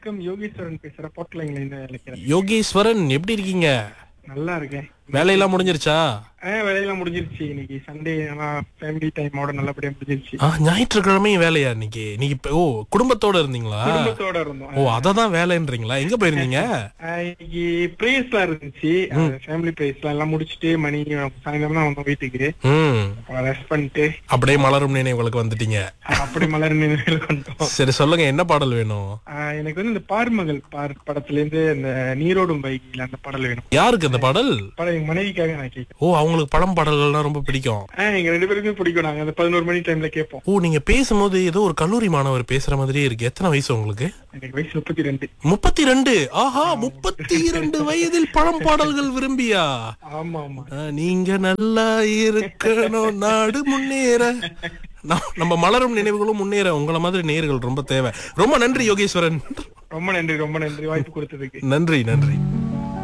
வணக்கம் யோகேஸ்வரன் பேசுற போட்டலைங்கள இருந்து நினைக்கிறேன் யோகேஸ்வரன் எப்படி இருக்கீங்க நல்லா இருக்கேன் வேலையெல்லாம் முடிஞ்சிருச்சா ஆஹ் வேலையெல்லாம் முடிஞ்சிருச்சு இன்னைக்கு சண்டே ஆனா ஃபேமிலி டைமோட நல்லபடியா முடிஞ்சிருச்சு ஆ ஞாயிற்றுக்கிழமையும் வேலையா இன்னைக்கு இன்னைக்கு இப்ப- ஓ குடும்பத்தோட இருந்தீங்களா குடும்பத்தோட இருந்தோம் ஓ அததான் வேலைன்றீங்களா எங்க போயிருந்தீங்க ஆஹ் இன்னைக்கு பிரேஸ்லாம் இருந்துச்சு ஃபேமிலி பிரேஸ்லாம் எல்லாம் முடிச்சிட்டு மணி சாயந்தரம் தான் வந்தோம் வீட்டுக்கு ம் ரெஸ்ட் பண்ணிட்டு அப்படியே மலரும் நினைவுகளுக்கு வந்துட்டீங்க ஆஹ் அப்படி மலர் நினைவுகள் கொண்டோம் சரி சொல்லுங்க என்ன பாடல் வேணும் ஆஹ் எனக்கு வந்து இந்த பார்மகள் பார் படத்துல இருந்து இந்த நீரோடும் பைக்கில் அந்த பாடல் வேணும் யாருக்கு அந்த பாடல் படம் எங்க மனைவிக்காக நான் கேட்கிறேன் ஓ அவங்களுக்கு படம் பாடல்கள்லாம் ரொம்ப பிடிக்கும் ஆஹ் எங்க ரெண்டு பேருக்குமே பிடிக்கும் நாங்க அந்த பதினோரு மணி டைம்ல கேட்போம் ஓ நீங்க பேசும்போது ஏதோ ஒரு கல்லூரி மாணவர் பேசுற மாதிரியே இருக்கு எத்தனை வயசு உங்களுக்கு எனக்கு வயசு முப்பத்தி ரெண்டு முப்பத்தி ரெண்டு ஆஹா முப்பத்தி இரண்டு வயதில் பழம் பாடல்கள் விரும்பியா ஆமா ஆமா ஆ, நீங்க நல்லா இருக்கணும் நாடு முன்னேற நம்- நம்ம மலரும் நினைவுகளும் முன்னேற உங்கள மாதிரி நேர்கள் ரொம்ப தேவை ரொம்ப நன்றி யோகேஸ்வரன் ரொம்ப நன்றி ரொம்ப நன்றி வாய்ப்பு கொடுத்ததுக்கு நன்றி நன்றி